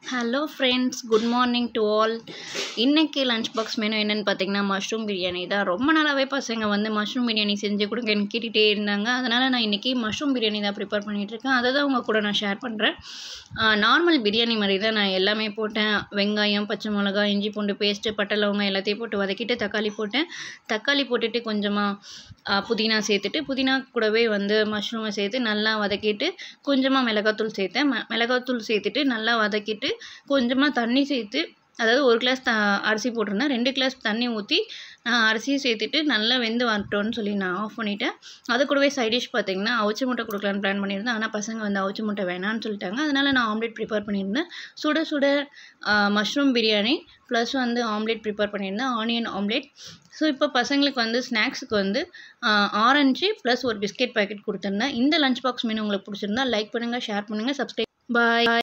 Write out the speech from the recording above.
hello friends good morning to all இன்றைக்கி lunch box menu என்னென்னு பார்த்தீங்கன்னா மஷ்ரூம் பிரியாணி தான் ரொம்ப நாளாகவே பசங்க வந்து மஷ்ரூம் பிரியாணி செஞ்சு கொடுங்கன்னு கேட்டுகிட்டே இருந்தாங்க அதனால் நான் இன்றைக்கி மஷ்ரூம் பிரியாணி தான் ப்ரிப்பேர் பண்ணிகிட்ருக்கேன் அதை தான் உங்கள் கூட நான் ஷேர் பண்ணுறேன் நார்மல் பிரியாணி மாதிரி தான் நான் எல்லாமே போட்டேன் வெங்காயம் பச்சை மிளகா இஞ்சி பூண்டு பேஸ்ட்டு பட்டை லவங்கம் எல்லாத்தையும் போட்டு வதக்கிட்டு தக்காளி போட்டேன் தக்காளி போட்டுட்டு கொஞ்சமாக புதினா சேர்த்துட்டு புதினா கூடவே வந்து மஷ்ரூமை சேர்த்து நல்லா வதக்கிட்டு கொஞ்சமாக மிளகாத்தூள் சேர்த்தேன் ம மிளகாத்தூள் சேர்த்துட்டு நல்லா வதக்கிட்டு கொஞ்சமாக தண்ணி சேர்த்து அதாவது ஒரு கிளாஸ் த அரிசி போட்டிருந்தேன் ரெண்டு கிளாஸ் தண்ணி ஊற்றி நான் அரிசியும் சேர்த்துட்டு நல்லா வெந்து வரட்டோன்னு சொல்லி நான் ஆஃப் பண்ணிவிட்டேன் அது கூடவே சைட் டிஷ் பார்த்தீங்கன்னா அவிச்ச முட்டை கொடுக்கலான்னு பிளான் பண்ணியிருந்தேன் ஆனால் பசங்க வந்து அவிச்ச முட்டை வேணான்னு சொல்லிட்டாங்க அதனால் நான் ஆம்லேட் ப்ரிப்பேர் பண்ணியிருந்தேன் சுட சுட மஷ்ரூம் பிரியாணி ப்ளஸ் வந்து ஆம்லேட் ப்ரிப்பேர் பண்ணியிருந்தேன் ஆனியன் ஆம்லேட் ஸோ இப்போ பசங்களுக்கு வந்து ஸ்நாக்ஸுக்கு வந்து ஆரஞ்சு ப்ளஸ் ஒரு பிஸ்கெட் பேக்கெட் கொடுத்துருந்தேன் இந்த லஞ்ச் பாக்ஸ் மெனு உங்களுக்கு பிடிச்சிருந்தா லைக் பண்ணுங்கள் ஷேர் பண்ணுங்கள் சப்ஸ்கிரைப் பாய்